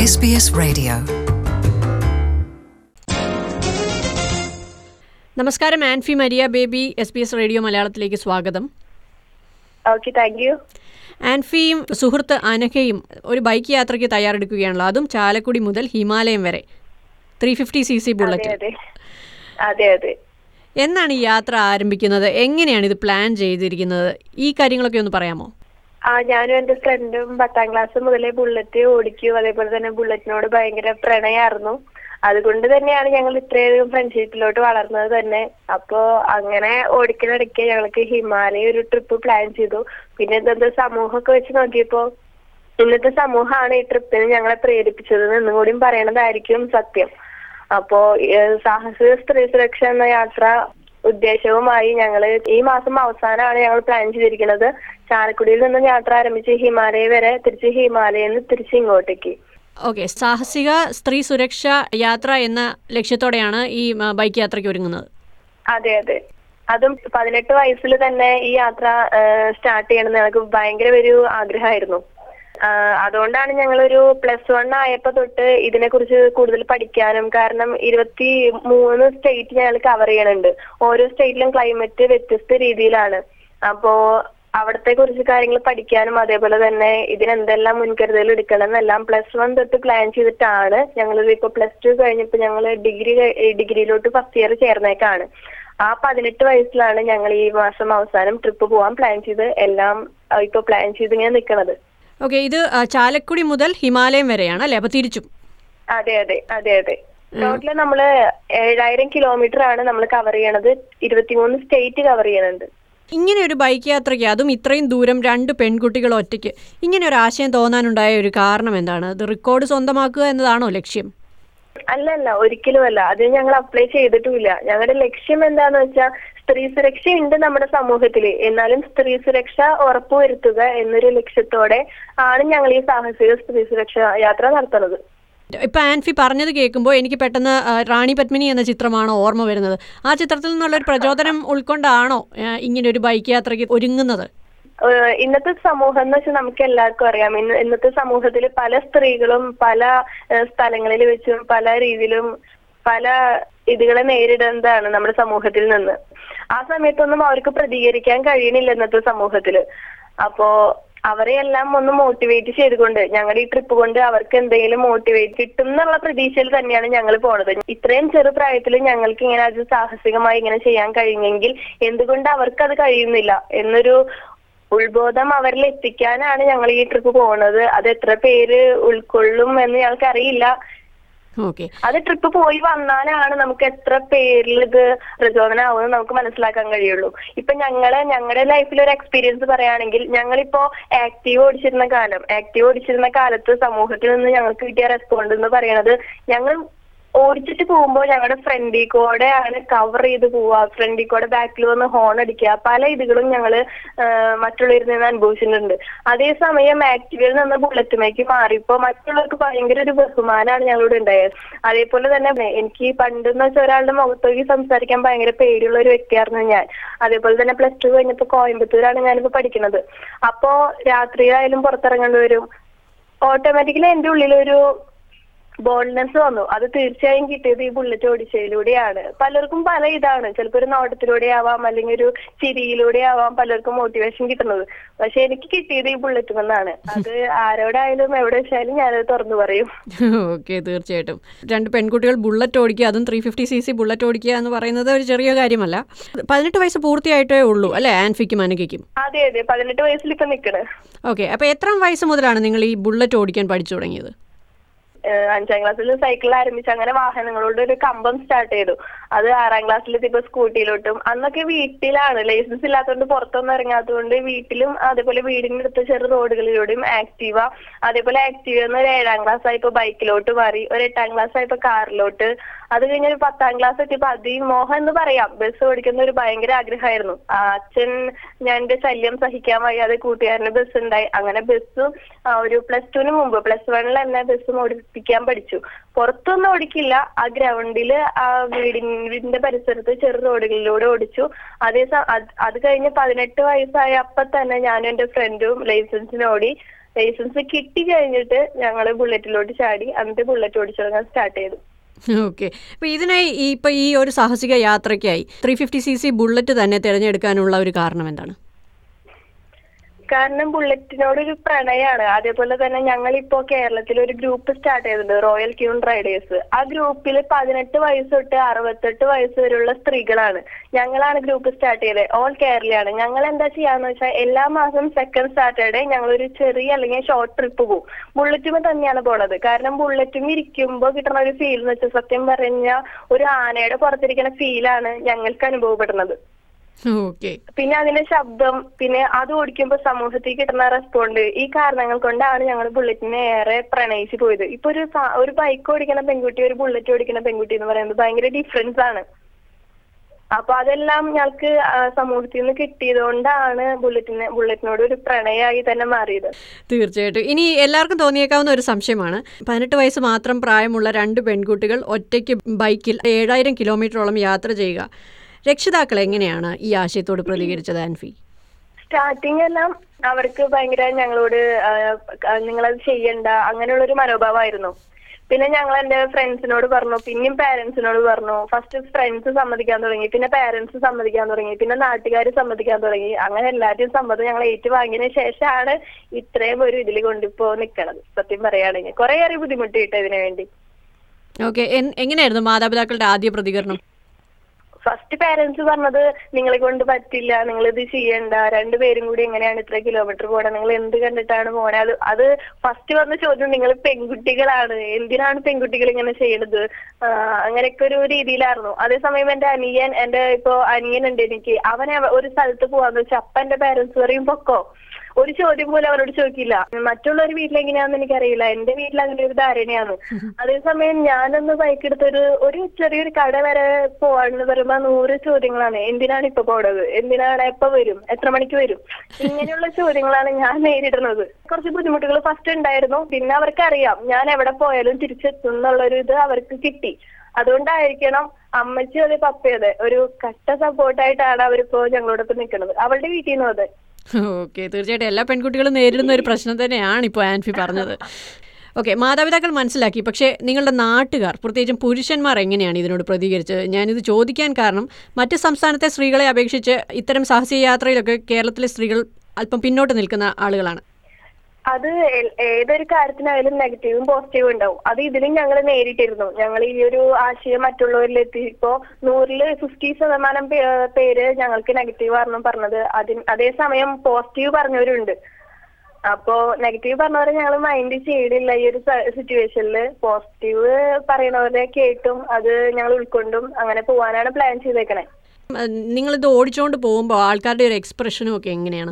SBS Radio. നമസ്കാരം Anfi Maria Baby S B S radio മലയാളത്തിലേക്ക് സ്വാഗതം ഓക്കെ താങ്ക് യു ആൻഫിയും സുഹൃത്ത് അനഘയും ഒരു ബൈക്ക് യാത്രയ്ക്ക് തയ്യാറെടുക്കുകയാണല്ലോ അതും ചാലക്കുടി മുതൽ ഹിമാലയം വരെ ത്രീ ഫിഫ്റ്റി സി സി അതെ ബുള്ളറ്റ് അതെ അതെ അതെ എന്നാണ് ഈ യാത്ര ആരംഭിക്കുന്നത് എങ്ങനെയാണ് ഇത് പ്ലാൻ ചെയ്തിരിക്കുന്നത് ഈ കാര്യങ്ങളൊക്കെ ഒന്ന് പറയാമോ ആ ഞാനും എന്റെ ഫ്രണ്ടും പത്താം ക്ലാസ് മുതലേ ബുള്ളറ്റ് ഓടിക്കും അതേപോലെ തന്നെ ബുള്ളറ്റിനോട് ഭയങ്കര പ്രണയമായിരുന്നു അതുകൊണ്ട് തന്നെയാണ് ഞങ്ങൾ ഇത്രയധികം ഫ്രണ്ട്ഷിപ്പിലോട്ട് വളർന്നത് തന്നെ അപ്പോ അങ്ങനെ ഓടിക്കലിടയ്ക്ക് ഞങ്ങൾക്ക് ഹിമാലയ ഒരു ട്രിപ്പ് പ്ലാൻ ചെയ്തു പിന്നെ ഇന്നത്തെ സമൂഹമൊക്കെ വെച്ച് നോക്കിയപ്പോ ഇന്നത്തെ സമൂഹമാണ് ഈ ട്രിപ്പിന് ഞങ്ങളെ പ്രേരിപ്പിച്ചത് എന്നും കൂടിയും പറയണതായിരിക്കും സത്യം അപ്പോ ഏഹ്, സാഹസിക സ്ത്രീ സുരക്ഷ എന്ന യാത്ര ഉദ്ദേശവുമായി ഞങ്ങള് ഈ മാസം അവസാനമാണ് ഞങ്ങൾ പ്ലാൻ ചെയ്തിരിക്കുന്നത് ചാലക്കുടിയിൽ നിന്ന് യാത്ര ആരംഭിച്ച് ഹിമാലയ വരെ തിരിച്ച് ഹിമാലയിൽ നിന്ന് തിരിച്ച് ഇങ്ങോട്ടേക്ക് ഓക്കെ സാഹസിക സ്ത്രീ സുരക്ഷ യാത്ര എന്ന ലക്ഷ്യത്തോടെയാണ് ഈ ആ, ബൈക്ക് യാത്രയ്ക്ക് ഒരുങ്ങുന്നത് അതെ അതെ അതും പതിനെട്ട് വയസ്സിൽ തന്നെ ഈ യാത്ര സ്റ്റാർട്ട് ചെയ്യണമെന്ന് ഞങ്ങൾക്ക് ഭയങ്കര ഒരു ആഗ്രഹമായിരുന്നു ആ, അതുകൊണ്ടാണ് ഞങ്ങളൊരു പ്ലസ് വൺ ആയപ്പോ തൊട്ട് ഇതിനെ കുറിച്ച് കൂടുതൽ പഠിക്കാനും കാരണം ഇരുപത്തി മൂന്ന് സ്റ്റേറ്റ് ഞങ്ങൾ കവർ ചെയ്യണുണ്ട് ഓരോ സ്റ്റേറ്റിലും ക്ലൈമറ്റ് വ്യത്യസ്ത രീതിയിലാണ് അപ്പോ അവിടത്തെ കുറിച്ച് കാര്യങ്ങൾ പഠിക്കാനും അതേപോലെ തന്നെ ഇതിനെന്തെല്ലാം മുൻകരുതൽ എടുക്കണം എന്നെല്ലാം പ്ലസ് വൺ തൊട്ട് പ്ലാൻ ചെയ്തിട്ടാണ് ഞങ്ങൾ ഇപ്പൊ പ്ലസ് ടു കഴിഞ്ഞപ്പോ ഞങ്ങൾ ഡിഗ്രി ഡിഗ്രിയിലോട്ട് ഫസ്റ്റ് ഇയർ ചേർന്നേക്കാണ് ആ പതിനെട്ട് വയസ്സിലാണ് ഞങ്ങൾ ഈ മാസം അവസാനം ട്രിപ്പ് പോകാൻ പ്ലാൻ ചെയ്ത് എല്ലാം ആ, ഇപ്പൊ പ്ലാൻ ചെയ്ത് ഇങ്ങനെ നിൽക്കണത് ഓക്കെ ഇത് ആ, ചാലക്കുടി മുതൽ ഹിമാലയം വരെയാണ് അല്ലേ അപ്പോൾ തിരിച്ചും അതെ അതെ അതെ അതെ ടോട്ടല് നമ്മള് ഏഴായിരം കിലോമീറ്റർ ആണ് നമ്മൾ കവർ ചെയ്യണത് ഇരുപത്തിമൂന്ന് സ്റ്റേറ്റ് കവർ ചെയ്യണുണ്ട് ഇങ്ങനെ ഒരു ബൈക്ക് യാത്രയ്ക്ക് അതും ഇത്രയും ദൂരം രണ്ട് പെൺകുട്ടികൾ ഒറ്റയ്ക്ക് ഇങ്ങനെ ഒരു ആശയം തോന്നാനുണ്ടായ ഒരു കാരണം എന്താണ് അത് റെക്കോർഡ് സ്വന്തമാക്കുക എന്നതാണോ ലക്ഷ്യം അല്ല അല്ല ഒരിക്കലും അല്ല അത് ഞങ്ങൾ അപ്ലൈ ചെയ്തിട്ടുമില്ല ഞങ്ങളുടെ ലക്ഷ്യം എന്താന്ന് വെച്ചാൽ സ്ത്രീ സുരക്ഷ ഉണ്ട് നമ്മുടെ സമൂഹത്തില് എന്നാലും സ്ത്രീ സുരക്ഷ ഉറപ്പുവരുത്തുക എന്നൊരു ലക്ഷ്യത്തോടെ ആണ് ഞങ്ങൾ ഈ സാഹസിക സ്ത്രീ സുരക്ഷ യാത്ര നടത്തുന്നത് ഇപ്പം ആൻഫി പറഞ്ഞത് കേൾക്കുമ്പോൾ എനിക്ക് പെട്ടെന്ന് ആ, റാണി പത്മിനി എന്ന ചിത്രമാണ് ഓർമ്മ വരുന്നത് ആ ചിത്രത്തിൽ നിന്നുള്ള ഒരു പ്രചോദനം ഉൾക്കൊണ്ടാണോ ആ, ഇങ്ങനെ ഒരു ബൈക്ക് യാത്രയ്ക്ക് ഒരുങ്ങുന്നത് ഏഹ് ഇന്നത്തെ സമൂഹം എന്ന് വെച്ചാൽ നമുക്ക് എല്ലാവർക്കും അറിയാം ഇന്ന് ഇന്നത്തെ സമൂഹത്തിൽ പല സ്ത്രീകളും പല ഏഹ് സ്ഥലങ്ങളിൽ വെച്ചും പല രീതിയിലും പല ഇതുകളെ നേരിടുന്നതാണ് നമ്മുടെ സമൂഹത്തിൽ നിന്ന് ആ സമയത്തൊന്നും അവർക്ക് പ്രതികരിക്കാൻ കഴിയണില്ല ഇന്നത്തെ സമൂഹത്തില് അപ്പോ അവരെയെല്ലാം ഒന്ന് മോട്ടിവേറ്റ് ചെയ്തുകൊണ്ട് ഞങ്ങളുടെ ഈ ട്രിപ്പ് കൊണ്ട് അവർക്ക് എന്തെങ്കിലും മോട്ടിവേറ്റ് കിട്ടും എന്നുള്ള പ്രതീക്ഷയിൽ തന്നെയാണ് ഞങ്ങൾ പോണത് ഇത്രയും ചെറു പ്രായത്തിൽ ഞങ്ങൾക്ക് ഇങ്ങനെ അത് സാഹസികമായി ഇങ്ങനെ ചെയ്യാൻ കഴിഞ്ഞെങ്കിൽ എന്തുകൊണ്ട് അവർക്ക് അത് കഴിയുന്നില്ല എന്നൊരു ഉത്ബോധം അവരിൽ എത്തിക്കാനാണ് ഞങ്ങൾ ഈ ട്രിപ്പ് പോകുന്നത് അത് എത്ര പേര് ഉൾക്കൊള്ളും എന്ന് ഞങ്ങൾക്ക് അറിയില്ല ഓക്കെ അത് ട്രിപ്പ് പോയി വന്നാലാണ് നമുക്ക് എത്ര പേരിൽ ഇത് പ്രചോദനമാവുമെന്ന് നമുക്ക് മനസ്സിലാക്കാൻ കഴിയുള്ളൂ ഇപ്പൊ ഞങ്ങള് ഞങ്ങളുടെ ലൈഫിൽ ഒരു എക്സ്പീരിയൻസ് പറയുകയാണെങ്കിൽ ഞങ്ങളിപ്പോ ആക്റ്റീവ് ഓടിച്ചിരുന്ന കാലം ആക്റ്റീവ് ഓടിച്ചിരുന്ന കാലത്ത് സമൂഹത്തിൽ നിന്ന് ഞങ്ങൾക്ക് കിട്ടിയ റെസ്പോണ്ട് എന്ന് പറയുന്നത് ഞങ്ങൾ ഓടിച്ചിട്ട് പോകുമ്പോൾ ഞങ്ങളുടെ ഫ്രണ്ടിൽ കൂടെ ആണ് കവർ ചെയ്ത് പോവുക ഫ്രണ്ടിൽ കൂടെ ബാക്കിൽ വന്ന് ഹോൺ അടിക്കുക പല ഇതുകളും ഞങ്ങള് ആഹ് മറ്റുള്ളവരിൽ നിന്ന് അനുഭവിച്ചിട്ടുണ്ട് അതേസമയം ആക്റ്റീവിൽ നിന്ന് ബുള്ളറ്റുമേക്ക് മാറിയപ്പോ മറ്റുള്ളവർക്ക് ഭയങ്കര ഒരു ബഹുമാനമാണ് ഞങ്ങളോട് ഉണ്ടായത് അതേപോലെ തന്നെ എനിക്ക് പണ്ടെന്ന് വെച്ചാൽ ഒരാളുടെ മുഖത്തോക്കി സംസാരിക്കാൻ ഭയങ്കര പേടിയുള്ള ഒരു വ്യക്തിയായിരുന്നു ഞാൻ അതേപോലെ തന്നെ പ്ലസ് ടു കഴിഞ്ഞപ്പോ കോയമ്പത്തൂരാണ് ഞാനിപ്പോ പഠിക്കുന്നത് അപ്പോ രാത്രിയിലായാലും പുറത്തിറങ്ങേണ്ടി വരും ഓട്ടോമാറ്റിക്കലി എന്റെ ഉള്ളിലൊരു ബോൾഡ്നെസ് വന്നു അത് തീർച്ചയായും കിട്ടിയത് ഈ ബുള്ളറ്റ് ഓടിച്ചതിലൂടെയാണ് പലർക്കും പല ഇതാണ് ചിലപ്പോൾ ഒരു നോട്ടത്തിലൂടെ ആവാം അല്ലെങ്കിൽ ഒരു ചിരിയിലൂടെ ആവാം പലർക്കും മോട്ടിവേഷൻ കിട്ടുന്നത് പക്ഷെ എനിക്ക് കിട്ടിയത് ഈ ബുള്ളറ്റ് നിന്നാണ് അത് ആരോടായാലും എവിടെ വെച്ചാലും ഞാനത് തുറന്നു പറയും ഓക്കെ തീർച്ചയായിട്ടും രണ്ട് പെൺകുട്ടികൾ ബുള്ളറ്റ് ഓടിക്കുക അതും three fifty C C bullet ഓടിക്കുക എന്ന് പറയുന്നത് ഒരു ചെറിയ കാര്യമല്ല പതിനെട്ട് വയസ്സ് പൂർത്തിയായിട്ടേ ഉള്ളൂ അല്ലേ ആൻഫിക്കും അനഘയ്ക്കും അതെ അതെ പതിനെട്ട് വയസ്സിൽ ഇപ്പൊ നിക്കണ് ഓക്കെ അപ്പോൾ എത്രാം വയസ്സ് മുതലാണ് നിങ്ങൾ ഈ ബുള്ളറ്റ് ഓടിക്കാൻ പഠിച്ചു തുടങ്ങിയത് ഏഹ് അഞ്ചാം ക്ലാസ്സിൽ സൈക്കിൾ ആരംഭിച്ച് അങ്ങനെ വാഹനങ്ങളുടെ ഒരു കമ്പം സ്റ്റാർട്ട് ചെയ്തു അത് ആറാം ക്ലാസ്സിൽ ഇപ്പൊ സ്കൂട്ടിയിലോട്ടും അന്നൊക്കെ വീട്ടിലാണ് ലൈസൻസ് ഇല്ലാത്തതുകൊണ്ട് പുറത്തൊന്നും ഇറങ്ങാത്തതുകൊണ്ട് വീട്ടിലും അതേപോലെ വീടിന്റെ അടുത്ത ചെറു റോഡുകളിലൂടെയും ആക്റ്റീവ അതേപോലെ ആക്റ്റീവ എന്ന് ഒരു ഏഴാം ക്ലാസ് ആയപ്പോ ബൈക്കിലോട്ട് മാറി ഒരു എട്ടാം ക്ലാസ് ആയപ്പോ കാറിലോട്ട് അത് കഴിഞ്ഞ് ഒരു പത്താം ക്ലാസ് എത്തിയപ്പോ അതിമോഹം എന്ന് പറയാം ബസ് ഓടിക്കുന്ന ഒരു ഭയങ്കര ആഗ്രഹമായിരുന്നു ആ അച്ഛൻ ഞാൻ എന്റെ ശല്യം സഹിക്കാൻ വയ്യാതെ കൂട്ടുകാരന് ബസ് ഉണ്ടായി അങ്ങനെ ബസ് ഒരു പ്ലസ് ടുവിന് മുമ്പ് പ്ലസ് വണ്ണിൽ തന്നെ ബസ് ഓടിപ്പിക്കാൻ പഠിച്ചു പുറത്തൊന്നും ഓടിക്കില്ല ആ ഗ്രൗണ്ടില് ആ വീടിന്റെ പരിസരത്ത് ചെറു റോഡുകളിലൂടെ ഓടിച്ചു അതേ സ- അത് അത് കഴിഞ്ഞ് പതിനെട്ട് വയസ്സായ അപ്പൊ തന്നെ ഞാനും എന്റെ ഫ്രണ്ടും ലൈസൻസിന് ഓടി ലൈസൻസ് കിട്ടി കഴിഞ്ഞിട്ട് ഞങ്ങള് ബുള്ളറ്റിലോട്ട് ചാടി എന്നിട്ട് ബുള്ളറ്റ് ഓടിച്ചു തുടങ്ങാൻ സ്റ്റാർട്ട് ചെയ്തു ഓക്കെ അപ്പോൾ ഇതിനായി ഈ ഇപ്പോൾ ഈ ഒരു സാഹസിക യാത്രയ്ക്കായി three fifty C C bullet തന്നെ തിരഞ്ഞെടുക്കാനുള്ള ഒരു കാരണം എന്താണ് കാരണം ബുള്ളറ്റിനോട് ഒരു പ്രണയമാണ് അതേപോലെ തന്നെ ഞങ്ങളിപ്പോ കേരളത്തിൽ ഒരു ഗ്രൂപ്പ് സ്റ്റാർട്ട് ചെയ്തിട്ടുണ്ട് റോയൽ ക്യൂൺ റൈഡേഴ്സ് ആ ഗ്രൂപ്പിൽ പതിനെട്ട് വയസ്സ് തൊട്ട് അറുപത്തെട്ട് വയസ്സ് വരെയുള്ള സ്ത്രീകളാണ് ഞങ്ങളാണ് ഗ്രൂപ്പ് സ്റ്റാർട്ട് ചെയ്തത് ഓൾ കേരളയാണ് ഞങ്ങൾ എന്താ ചെയ്യാന്ന് വെച്ചാൽ എല്ലാ മാസം സെക്കൻഡ് സാറ്റർഡേ ഞങ്ങൾ ഒരു ചെറിയ അല്ലെങ്കിൽ ഷോർട്ട് ട്രിപ്പ് പോകും ബുള്ളറ്റുമ്പോൾ തന്നെയാണ് പോണത് കാരണം ബുള്ളറ്റും ഇരിക്കുമ്പോൾ കിട്ടുന്ന ഒരു ഫീൽ എന്ന് വെച്ചാൽ സത്യം പറഞ്ഞാൽ ഒരു ആനയുടെ പുറത്തിരിക്കുന്ന ഫീലാണ് ഞങ്ങൾക്ക് അനുഭവപ്പെടുന്നത് ഓക്കെ പിന്നെ അതിന്റെ ശബ്ദം പിന്നെ അത് ഓടിക്കുമ്പോൾ സമൂഹത്തിൽ കിട്ടുന്ന റെസ്പോണ്ട് ഈ കാരണങ്ങൾ കൊണ്ടാണ് ഞങ്ങൾ ബുള്ളറ്റിനെ ഏറെ പ്രണയിച്ചു പോയത് ഇപ്പൊ ഒരു സ- ഒരു ബൈക്ക് ഓടിക്കുന്ന പെൺകുട്ടി ഒരു ബുള്ളറ്റ് ഓടിക്കുന്ന പെൺകുട്ടി എന്ന് പറയുന്നത് ഭയങ്കര ഡിഫറൻസ് ആണ് അപ്പൊ അതെല്ലാം ഞങ്ങൾക്ക് ആ, സമൂഹത്തിൽ നിന്ന് കിട്ടിയത് കൊണ്ടാണ് ബുള്ളറ്റിനെ ബുള്ളറ്റിനോട് ഒരു പ്രണയമായി തന്നെ മാറിയത് തീർച്ചയായിട്ടും ഇനി എല്ലാവർക്കും തോന്നിയേക്കാവുന്ന ഒരു സംശയമാണ് പതിനെട്ട് വയസ്സ് മാത്രം പ്രായമുള്ള രണ്ട് പെൺകുട്ടികൾ ഒറ്റയ്ക്ക് ബൈക്കിൽ ഏഴായിരം കിലോമീറ്ററോളം യാത്ര ചെയ്യുക രക്ഷിതാക്കൾ എങ്ങനെയാണ് ഈ ആശയത്തോട് പ്രതികരിച്ചത് ആൻഫി സ്റ്റാർട്ടിങ് എല്ലാം അവർക്ക് ഭയങ്കര ഞങ്ങളോട് ആ, ആ, നിങ്ങളത് ചെയ്യണ്ട അങ്ങനെയുള്ള ഒരു മനോഭാവമായിരുന്നു പിന്നെ ഞങ്ങൾ എന്റെ ഫ്രണ്ട്സിനോട് പറഞ്ഞു പിന്നെയും പാരന്റ്സിനോട് പറഞ്ഞു ഫസ്റ്റ് ഫ്രണ്ട്സ് സമ്മതിക്കാൻ തുടങ്ങി പിന്നെ പാരന്റ്സ് സമ്മതിക്കാൻ തുടങ്ങി പിന്നെ നാട്ടുകാർ സമ്മതിക്കാൻ തുടങ്ങി അങ്ങനെ എല്ലാവരുടെയും സമ്മതം ഞങ്ങൾ ഏറ്റുവാങ്ങിയതിനു ശേഷമാണ് ഇത്രയും ഒരു ഇതിൽ കൊണ്ടിപ്പോ നിക്കണത് സത്യം പറയുകയാണെങ്കിൽ കുറെ ഏറെ ബുദ്ധിമുട്ടിയിട്ട് ഇതിനു വേണ്ടി ഓക്കെ എങ്ങനെയായിരുന്നു മാതാപിതാക്കളുടെ ആദ്യ പ്രതികരണം ഫസ്റ്റ് പാരന്റ്സ് പറഞ്ഞത് നിങ്ങളെ കൊണ്ട് പറ്റില്ല നിങ്ങൾ ഇത് ചെയ്യണ്ട രണ്ടുപേരും കൂടി എങ്ങനെയാണ് ഇത്ര കിലോമീറ്റർ പോണത് നിങ്ങൾ എന്ത് കണ്ടിട്ടാണ് പോണത് അത് അത് ഫസ്റ്റ് വന്ന ചോദ്യം നിങ്ങൾ പെൺകുട്ടികളാണ് എന്തിനാണ് പെൺകുട്ടികൾ ഇങ്ങനെ ചെയ്യണത് ആഹ് അങ്ങനെയൊക്കെ ഒരു രീതിയിലായിരുന്നു അതേസമയം എന്റെ അനിയൻ എന്റെ ഇപ്പൊ അനിയൻ ഉണ്ട് എനിക്ക് അവനെ ഒരു സ്ഥലത്ത് പോവാന്ന് വെച്ചാൽ അപ്പ എന്റെ പാരന്റ്സ് പറയും പൊക്കോ ഒരു ചോദ്യം പോലും അവരോട് ചോദിക്കില്ല മറ്റുള്ള ഒരു വീട്ടിൽ എങ്ങനെയാണെന്ന് എനിക്കറിയില്ല എന്റെ വീട്ടിൽ അങ്ങനെ ഒരു ധാരണയാണ് അതേസമയം ഞാനൊന്ന് ബൈക്ക് എടുത്തൊരു ഒരു ചെറിയൊരു കട വരെ പോവാണെന്ന് പറയുമ്പോ നൂറ് ചോദ്യങ്ങളാണ് എന്തിനാണ് ഇപ്പൊ പോണത് എന്തിനാണ് എപ്പോ വരും എത്ര മണിക്ക് വരും ഇങ്ങനെയുള്ള ചോദ്യങ്ങളാണ് ഞാൻ നേരിടുന്നത് കുറച്ച് ബുദ്ധിമുട്ടുകൾ ഫസ്റ്റ് ഉണ്ടായിരുന്നു പിന്നെ അവർക്ക് അറിയാം ഞാൻ എവിടെ പോയാലും തിരിച്ചെത്തും എന്നുള്ളൊരു ഇത് അവർക്ക് കിട്ടി അതുകൊണ്ടായിരിക്കണം അമ്മച്ചി അതെ പപ്പയതെ ഒരു കട്ട സപ്പോർട്ടായിട്ടാണ് അവരിപ്പോ ഞങ്ങളോടൊപ്പം നിൽക്കുന്നത് അവളുടെ വീട്ടിൽ നിന്നും അതെ ഓക്കെ തീർച്ചയായിട്ടും എല്ലാ പെൺകുട്ടികളും നേരിടുന്ന ഒരു പ്രശ്നം തന്നെയാണ് ഇപ്പോൾ ആൻഫി പറഞ്ഞത് ഓക്കെ മാതാപിതാക്കൾ മനസ്സിലാക്കി പക്ഷേ നിങ്ങളുടെ നാട്ടുകാർ പ്രത്യേകിച്ചും പുരുഷന്മാർ എങ്ങനെയാണ് ഇതിനോട് പ്രതികരിച്ചത് ഞാനിത് ചോദിക്കാൻ കാരണം മറ്റ് സംസ്ഥാനത്തെ സ്ത്രീകളെ അപേക്ഷിച്ച് ഇത്തരം സാഹസിക യാത്രയിലൊക്കെ കേരളത്തിലെ സ്ത്രീകൾ അല്പം പിന്നോട്ട് നിൽക്കുന്ന ആളുകളാണ് അത് എൽ- ഏതൊരു കാര്യത്തിനായാലും നെഗറ്റീവും പോസിറ്റീവും ഉണ്ടാവും അത് ഇതിലും ഞങ്ങൾ നേരിട്ടിരുന്നു ഞങ്ങൾ ഈ ഒരു ആശയം മറ്റുള്ളവരിൽ എത്തിയപ്പോ നൂറില് ഫിഫ്റ്റി ശതമാനം പേ- പേര് ഞങ്ങൾക്ക് നെഗറ്റീവ് ആയിരുന്നു പറഞ്ഞത് അതിന് അതേസമയം പോസിറ്റീവ് പറഞ്ഞവരുണ്ട് അപ്പോ നെഗറ്റീവ് പറഞ്ഞവരെ ഞങ്ങൾ മൈൻഡ് ചെയ്തില്ല ഈ ഒരു സിറ്റുവേഷനിൽ പോസിറ്റീവ് പറയണവരെ കേട്ടും അത് ഞങ്ങൾ ഉൾക്കൊണ്ടും അങ്ങനെ പോവാനാണ് പ്ലാൻ ചെയ്തേക്കണേ ഉം, നിങ്ങളിത് ഓടിച്ചുകൊണ്ട് പോകുമ്പോൾ ആൾക്കാരുടെ ഒരു എക്സ്പ്രഷനും ഒക്കെ എങ്ങനെയാണ്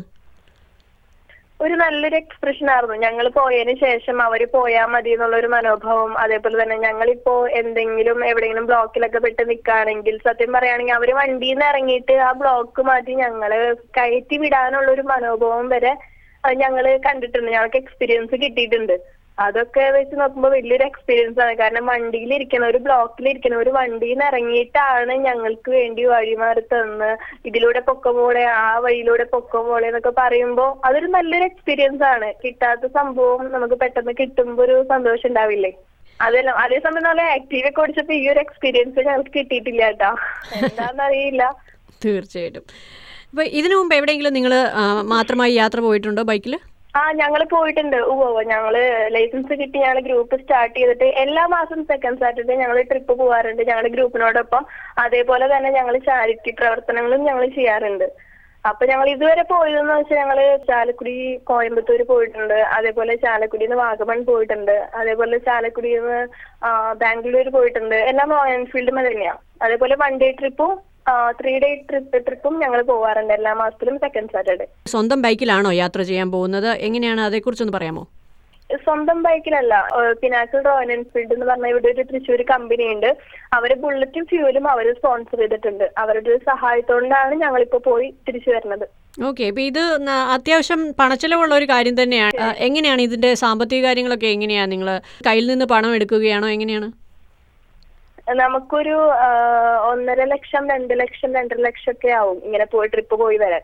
ഒരു നല്ലൊരു എക്സ്പ്രഷൻ ആയിരുന്നു ഞങ്ങൾ പോയതിനു ശേഷം അവര് പോയാ മതി എന്നുള്ള ഒരു മനോഭാവം അതേപോലെ തന്നെ ഞങ്ങളിപ്പോ എന്തെങ്കിലും എവിടെയെങ്കിലും ബ്ലോക്കിലൊക്കെ പെട്ട് നിൽക്കുകയാണെങ്കിൽ സത്യം പറയുകയാണെങ്കിൽ അവര് വണ്ടിയിൽ നിന്ന് ഇറങ്ങിയിട്ട് ആ ബ്ലോക്ക് മാറ്റി ഞങ്ങള് കയറ്റി വിടാനുള്ള ഒരു മനോഭാവം വരെ അത് ഞങ്ങള് കണ്ടിട്ടുണ്ട് ഞങ്ങൾക്ക് എക്സ്പീരിയൻസ് കിട്ടിയിട്ടുണ്ട് അതൊക്കെ വെച്ച് നോക്കുമ്പോൾ വലിയൊരു എക്സ്പീരിയൻസ് ആണ് കാരണം വണ്ടിയിൽ ഇരിക്കണ ഒരു ബ്ലോക്കിൽ ഇരിക്കണ ഒരു വണ്ടിയിൽ നിന്ന് ഇറങ്ങിയിട്ടാണ് ഞങ്ങൾക്ക് വേണ്ടി വഴിമാറി തന്ന് ഇതിലൂടെ പൊക്കമോളെ ആ വഴിയിലൂടെ പൊക്കമോളെ എന്നൊക്കെ പറയുമ്പോൾ അതൊരു നല്ലൊരു എക്സ്പീരിയൻസ് ആണ് കിട്ടാത്ത സംഭവം നമുക്ക് പെട്ടെന്ന് കിട്ടുമ്പോ ഒരു സന്തോഷം ഉണ്ടാവില്ലേ അതെല്ലാം അതേസമയം നല്ല ആക്റ്റീവ് ഒക്കെ ഓടിച്ചപ്പോ ഈ ഒരു എക്സ്പീരിയൻസ് ഞങ്ങൾക്ക് കിട്ടിയിട്ടില്ല കേട്ടാ എന്താണെന്നറിയില്ല തീർച്ചയായിട്ടും അപ്പോൾ ഇതിനു മുമ്പ് എവിടെയെങ്കിലും നിങ്ങൾ മാത്രമായി യാത്ര പോയിട്ടുണ്ടോ ബൈക്കിൽ ആ ഞങ്ങൾ പോയിട്ടുണ്ട് ഉവ്വ് ഉവ്വ് ഞങ്ങള് ലൈസൻസ് കിട്ടി ഞങ്ങൾ ഗ്രൂപ്പ് സ്റ്റാർട്ട് ചെയ്തിട്ട് എല്ലാ മാസം സെക്കൻഡ് സാറ്റർഡേ ഞങ്ങൾ ട്രിപ്പ് പോകാറുണ്ട് ഞങ്ങളുടെ ഗ്രൂപ്പിനോടൊപ്പം അതേപോലെ തന്നെ ഞങ്ങൾ ചാരിറ്റി പ്രവർത്തനങ്ങളും ഞങ്ങൾ ചെയ്യാറുണ്ട് അപ്പൊ ഞങ്ങൾ ഇതുവരെ പോയതെന്ന് വെച്ചാൽ ഞങ്ങള് ചാലക്കുടി കോയമ്പത്തൂർ പോയിട്ടുണ്ട് അതേപോലെ ചാലക്കുടിയിൽ നിന്ന് വാഗമൺ പോയിട്ടുണ്ട് അതേപോലെ ചാലക്കുടിയിൽ നിന്ന് ബാംഗ്ലൂർ പോയിട്ടുണ്ട് എല്ലാം റോയൽ എൻഫീൽഡ് തന്നെയാണ് അതേപോലെ വൺ ഡേ ട്രിപ്പും ത്രീ ഡേ ട്രിപ്പ് ട്രിപ്പും ഞങ്ങൾ പോവാറുണ്ട് എല്ലാ മാസത്തിലും സെക്കൻഡ് സാറ്റർഡേ സ്വന്തം ബൈക്കിലാണോ യാത്ര ചെയ്യാൻ പോകുന്നത് എങ്ങനെയാണ് അതേക്കുറിച്ചൊന്ന് പറയാമോ സ്വന്തം ബൈക്കിലല്ല പിനാക്കിൾ റോയൽ എൻഫീൽഡ് എന്ന് പറഞ്ഞ ഇവിടെ ഒരു തൃശ്ശൂർ കമ്പനി ഉണ്ട് അവര് ബുള്ളറ്റും ഫ്യൂലും അവർ സ്പോൺസർ ചെയ്തിട്ടുണ്ട് അവരുടെ ഒരു സഹായത്തോണ്ടാണ് ഞങ്ങളിപ്പോ പോയി തിരിച്ചു വരുന്നത് ഓക്കെ ഇപ്പം ഇത് ന- അത്യാവശ്യം പണച്ചെലവുള്ള ഒരു കാര്യം തന്നെയാണ് ആ, എങ്ങനെയാണ് ഇതിന്റെ സാമ്പത്തിക കാര്യങ്ങളൊക്കെ എങ്ങനെയാണ് നിങ്ങൾ കയ്യിൽ നിന്ന് പണം എടുക്കുകയാണോ എങ്ങനെയാണ് നമുക്കൊരു ആ, ഒന്നര ലക്ഷം രണ്ട് ലക്ഷം രണ്ടര ലക്ഷം ഒക്കെ ആവും ഇങ്ങനെ പോയി ട്രിപ്പ് പോയി വരാൻ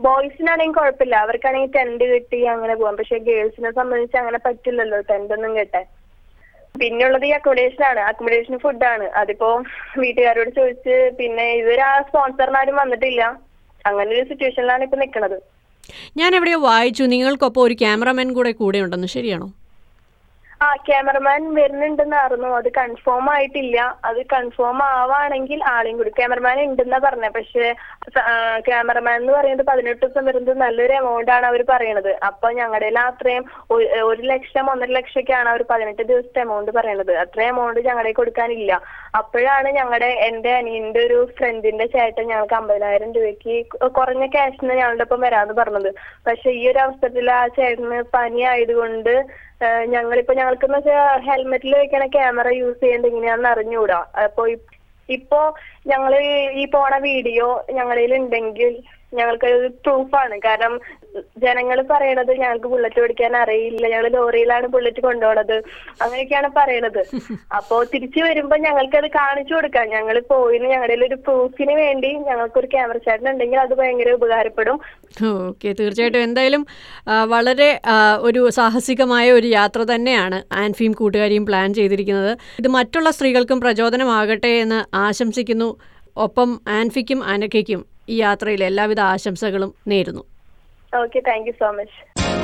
ബോയ്സിനാണെങ്കിൽ കുഴപ്പമില്ല അവർക്കാണെങ്കിൽ ടെന്റ് കിട്ടി അങ്ങനെ പോവാം പക്ഷെ ഗേൾസിനെ സംബന്ധിച്ച് അങ്ങനെ പറ്റില്ലല്ലോ ടെന്റ് ഒന്നും കെട്ടാൻ പിന്നുള്ളത് ഈ അക്കോമഡേഷൻ ആണ് അക്കോമഡേഷൻ ഫുഡാണ് അതിപ്പോ വീട്ടുകാരോട് ചോദിച്ച് പിന്നെ ഇതുവരെ ആ സ്പോൺസറിനാരും വന്നിട്ടില്ല അങ്ങനെ ഒരു സിറ്റുവേഷനിലാണ് ഇപ്പൊ നിൽക്കുന്നത് ഞാൻ എവിടെയോ വായിച്ചു നിങ്ങൾക്കൊപ്പം ഒരു ക്യാമറമാൻ കൂടെ കൂടെ ഉണ്ടെന്ന് ശരിയാണോ ആ ക്യാമറമാൻ വരുന്നുണ്ടെന്നായിരുന്നു അത് കൺഫേം ആയിട്ടില്ല അത് കൺഫേം ആവാണെങ്കിൽ ആളെയും കൂടി ക്യാമറമാൻ ഉണ്ടെന്നാ പറഞ്ഞ പക്ഷെ ക്യാമറമാൻ എന്ന് പറയുന്നത് പതിനെട്ട് ദിവസം വരുന്നത് നല്ലൊരു എമൗണ്ട് ആണ് അവർ പറയണത് അപ്പൊ ഞങ്ങളുടെ അത്രയും ഒരു- ഒരു ലക്ഷം ഒന്നര ലക്ഷമൊക്കെയാണ് അവർ പതിനെട്ട് ദിവസത്തെ എമൗണ്ട് പറയണത് അത്രയും എമൗണ്ട് ഞങ്ങളുടെ കൊടുക്കാനില്ല അപ്പോഴാണ് ഞങ്ങളുടെ എന്റെ അനിയന്റെ ഒരു ഫ്രണ്ടിന്റെ ചേട്ടൻ ഞങ്ങൾക്ക് അമ്പതിനായിരം രൂപയ്ക്ക് കുറഞ്ഞ ക്യാഷിന് ഞങ്ങളുടെ ഒപ്പം വരാന്ന് പറഞ്ഞത് പക്ഷെ ഈ ഒരു അവസരത്തിൽ ആ ചേട്ടന് പനി ആയതുകൊണ്ട് ഏഹ് ഞങ്ങളിപ്പോ ഞങ്ങൾക്കെന്ന് വെച്ചാൽ ഹെൽമെറ്റിൽ വെക്കണ ക്യാമറ യൂസ് ചെയ്യേണ്ടത് എങ്ങനെയാണെന്ന് അറിഞ്ഞുകൂടാ അപ്പൊ ഇ- ഇപ്പോ ഞങ്ങള് ഈ പോണ വീഡിയോ ഞങ്ങളിൽ ഉണ്ടെങ്കിൽ ഞങ്ങൾക്ക് പ്രൂഫാണ് കാരണം ജനങ്ങൾ പറയണത് ഞങ്ങൾക്ക് ബുള്ളറ്റ് ഓടിക്കാൻ അറിയില്ല ഞങ്ങൾ ലോറിയിലാണ് ബുള്ളറ്റ് കൊണ്ടുപോണത് അങ്ങനെയൊക്കെയാണ് പറയണത് അപ്പോ തിരിച്ചു വരുമ്പോ ഞങ്ങൾക്ക് അത് കാണിച്ചു കൊടുക്കാം ഞങ്ങൾ പോയിന്ന് ഞങ്ങളുടെ ഒരു പ്രൂഫിന് വേണ്ടി ഞങ്ങൾക്ക് ഒരു ക്യാമറ ചേട്ടൻ ഉണ്ടെങ്കിൽ അത് ഭയങ്കര ഉപകാരപ്പെടും ഓക്കെ തീർച്ചയായിട്ടും എന്തായാലും ആ, വളരെ ആ, ഒരു സാഹസികമായ ഒരു യാത്ര തന്നെയാണ് ആൻഫിയും കൂട്ടുകാരിയും പ്ലാൻ ചെയ്തിരിക്കുന്നത് ഇത് മറ്റുള്ള സ്ത്രീകൾക്കും പ്രചോദനമാകട്ടെ എന്ന് ആശംസിക്കുന്നു ഒപ്പം ആൻഫിക്കും അനക്കയ്ക്കും ഈ യാത്രയിൽ എല്ലാവിധ ആശംസകളും നേരുന്നു okay thank you so much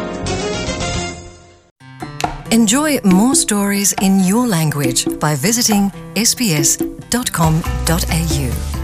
Enjoy more stories in your language by visiting sbs.com.au.